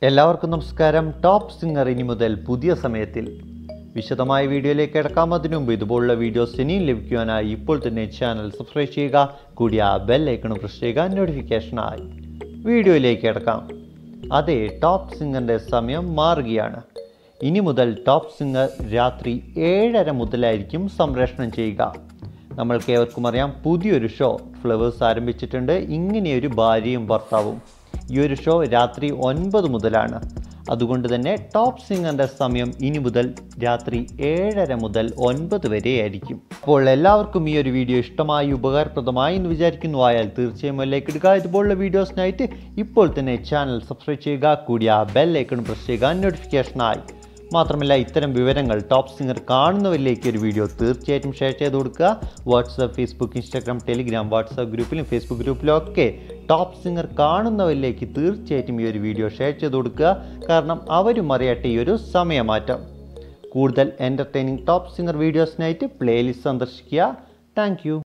എല്ലാവർക്കും നമസ്കാരം top singer ഇനി മുതൽ പുതിയ സമയത്തിൽ വിശദമായ വീഡിയോയിലേക്ക് കിടക്കാം അതിനു മുമ്പ് ഇതുപോലുള്ള വീഡിയോസ് ഇനിയും ലഭിക്കുവാനായി ഇപ്പോൾ തന്നെ ചാനൽ സബ്സ്ക്രൈബ് ചെയ്യുക കൂടി ആ ബെൽ ഐക്കൺ പ്രസ് ചെയ്യുക നോട്ടിഫിക്കേഷനായി വീഡിയോയിലേക്ക് കിടക്കാം അതെ ടോപ്പ് സിംഗറിൻ്റെ സമയം മാറുകയാണ് ഇനി മുതൽ ടോപ്പ് സിംഗർ രാത്രി ഏഴര മുതലായിരിക്കും സംപ്രേഷണം ചെയ്യുക നമ്മൾക്ക് ഏവർക്കും അറിയാം പുതിയൊരു ഷോ ഫ്ലവേഴ്സ് ആരംഭിച്ചിട്ടുണ്ട് ഇങ്ങനെയൊരു ഭാര്യയും ഭർത്താവും ഈ ഒരു ഷോ രാത്രി ഒൻപത് മുതലാണ് അതുകൊണ്ട് തന്നെ ടോപ്പ് സിംഗറിൻ്റെ സമയം ഇനി മുതൽ രാത്രി ഏഴര മുതൽ ഒൻപത് വരെ ആയിരിക്കും അപ്പോൾ എല്ലാവർക്കും ഈ ഒരു വീഡിയോ ഇഷ്ടമായി ഉപകാരപ്രദമായി എന്ന് വിചാരിക്കുന്നു ആയാൽ തീർച്ചയായും ലൈക്ക് എടുക്കുക ഇതുപോലുള്ള വീഡിയോസിനായിട്ട് ഇപ്പോൾ തന്നെ ചാനൽ സബ്സ്ക്രൈബ് ചെയ്യുക കൂടി ആ ബെൽ ഐക്കൺ പ്രസ് ചെയ്യുക നോട്ടിഫിക്കേഷനായി മാത്രമല്ല ഇത്തരം വിവരങ്ങൾ ടോപ്പ് സിംഗർ കാണുന്നവരിലേക്ക് ഒരു വീഡിയോ തീർച്ചയായിട്ടും ഷെയർ ചെയ്ത് കൊടുക്കുക WhatsApp Facebook Instagram Telegram WhatsApp ഗ്രൂപ്പിലും ഫേസ്ബുക്ക് ഗ്രൂപ്പിലും ഒക്കെ ടോപ്പ് സിംഗർ കാണുന്നവരിലേക്ക് തീർച്ചയായിട്ടും ഈ ഒരു വീഡിയോ ഷെയർ ചെയ്ത് കൊടുക്കുക കാരണം അവരും അറിയട്ടെ ഈ ഒരു സമയമാറ്റം കൂടുതൽ എൻ്റർടൈനിങ് ടോപ്പ് സിംഗർ വീഡിയോസിനായിട്ട് പ്ലേലിസ്റ്റ് സന്ദർശിക്കുക താങ്ക്